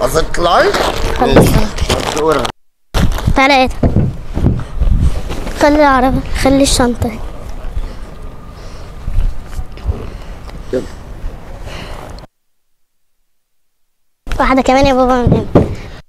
هتطلعي؟ خلص صورة ثلاثة خلي العربي خلي الشنطة واحدة كمان يا بابا من هنا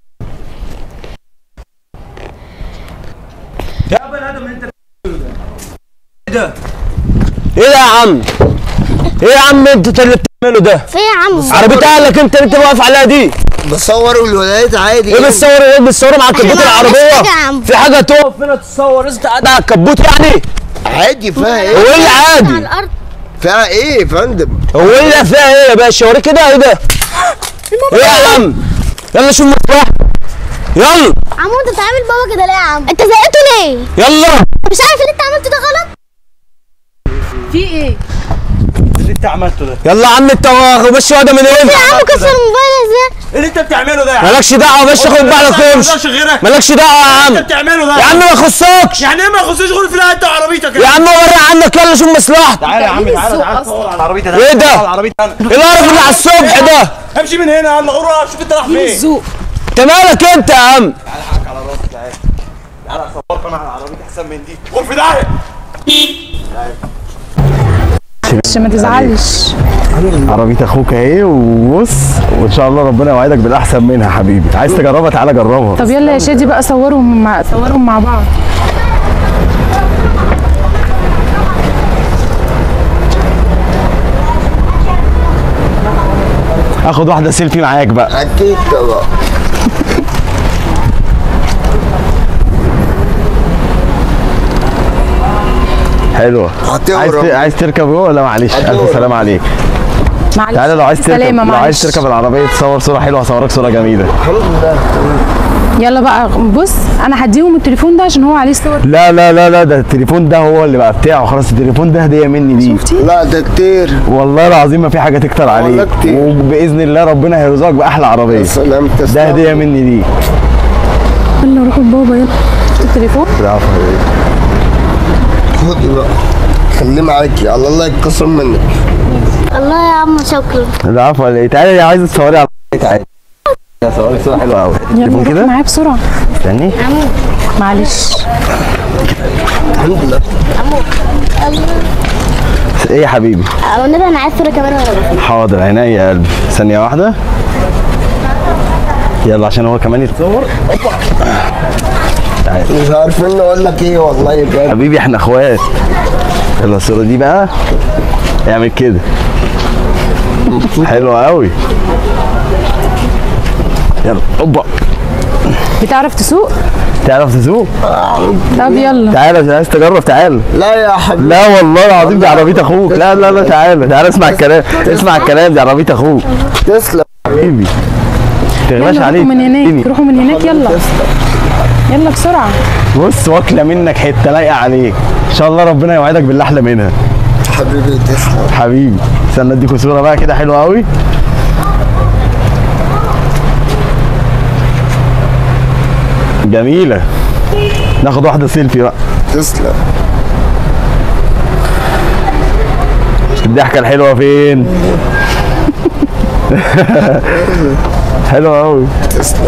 يا بني ادم انت ايه ده؟ ايه ده يا عم؟ ايه يا عم انت اللي بتعمله ده؟ في يا عم عربية اهلك انت اللي انت واقف عليها دي بصور الولايات عادي ايه بتصور ايه بتصور مع كبوت ما عملناش العربية؟ حاجة يا عم. في حاجة تقف هنا تتصور انت قاعد على الكبوت يعني؟ عادي فيها هو ايه؟ ايه اللي على عادي؟ الأرض فيها ايه يا فندم؟ هو ايه اللي فيها ايه يا باشا؟ وريك كده ايه ده؟ ايه يا عم؟ يلا شوف مصباح يلا عمو انت بتعمل بابا كده ليه يا عم؟ انت زقته ليه؟ يلا مش عارف اللي انت عملته ده غلط؟ في ايه؟ اللي انت عملته ده يلا يا عم انت ماشي واحدة من هنا يا عم كسر الموبايل ازاي؟ ايه اللي انت بتعمله ده يا عم؟ مالكش دعوة يا باشا خد بالك ما وامشي يقدرش غيرك مالكش دعوة يا انت عم بتعمله ده يا عم ما يخصكش يعني ايه ما يخصوش غير في انت وعربيتك يا عم وري عنك يلا شوف مصلحتك تعالى يا عم تعالى السوق تعالى أصلاً. صور على عربيتي ايه ده؟ على عربيتي انا ايه القرف اللي على الصبح ده؟ امشي من هنا يلا غور شوف انت رايح فين الذوق انت مالك انت يا عم؟ على راسي تعالى تعالى اصورك انا على عربيتي احسن من دي غور في داهيه عشان ما تزعلش عربية اخوك اهي وبص وان شاء الله ربنا يوعدك بالاحسن منها حبيبي عايز تجربها تعالى جربها طب يلا يا شادي بقى صورهم مع صورهم مع بعض اخد واحدة سيلفي معاك بقى اكيد طبعا حلوة هتهرب. عايز ت... عايز تركب جوه ولا معلش هتهرب. الف سلام عليك معلش تعالى لو عايز تركب سلامة لو عايز معلش تركب العربية تصور صورة حلوة هصورك صورة جميلة الحمد لله يلا بقى بص انا هديهم التليفون ده عشان هو عليه صور لا لا لا لا ده التليفون ده هو اللي بقى بتاعه خلاص التليفون ده هدية مني ليك شفتي لا ده كتير والله العظيم ما في حاجة تكتر عليك كتير. وبإذن الله ربنا هيرزقك بأحلى عربية سلام ده تسلم هدية مني ليك يلا روحوا لبابا يلا التليفون العفو يا حبيبي. خدي بقى خليه معاكي على الله يتقسم منك الله يا عم شكرا العفو عليك تعالى عايز تصوري على تعالى هصورك صورة حلوة قوي يلا التليفون روح كده معايا بسرعه استني معلش الحمد لله ايه يا حبيبي والنبي انا عايز صورة كمان وانا بصور. حاضر عينيا يا قلبي ثانية واحدة يلا عشان هو كمان يتصور مش عارفين نقول لك ايه والله بجد حبيبي احنا اخوات يلا الصورة دي بقى اعمل كده حلوة قوي يلا اوبا بتعرف تسوق تعرف تسوق طب يلا تعالى مش عايز تجرب تعالى لا يا حبيبي لا والله العظيم دي عربية اخوك لا لا لا تعالى تعالى اسمع الكلام اسمع الكلام دي عربية اخوك تسلم حبيبي ما تغلاش يلا عليك روحوا من هناك اديني. روحوا من هناك يلا يلا بسرعه بص واكله منك حته لايقه عليك ان شاء الله ربنا يوعدك باللي احلى منها حبيبي تسلم حبيبي استنى اديكوا صوره بقى كده حلوه قوي جميله ناخد واحده سيلفي بقى تسلم الضحكه الحلوه فين حلوه قوي تسلم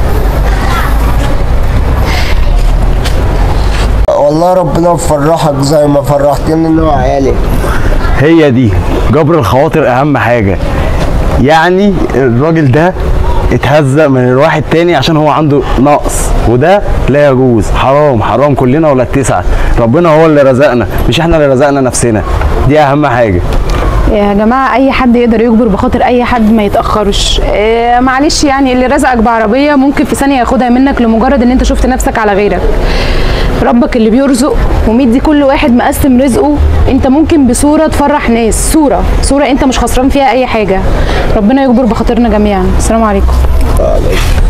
والله ربنا يفرحك زي ما فرحتني انا وعيالي هي دي جبر الخواطر اهم حاجه يعني الراجل ده اتهزق من الواحد تاني عشان هو عنده نقص وده لا يجوز حرام حرام كلنا ولا التسعه ربنا هو اللي رزقنا مش احنا اللي رزقنا نفسنا دي اهم حاجه يا جماعه اي حد يقدر يجبر بخاطر اي حد ما يتاخرش إيه معلش يعني اللي رزقك بعربيه ممكن في ثانيه ياخدها منك لمجرد ان انت شفت نفسك على غيرك ربك اللي بيرزق ومدي كل واحد مقسم رزقه انت ممكن بصوره تفرح ناس صوره صوره انت مش خسران فيها اي حاجه ربنا يجبر بخاطرنا جميعا السلام عليكم عليك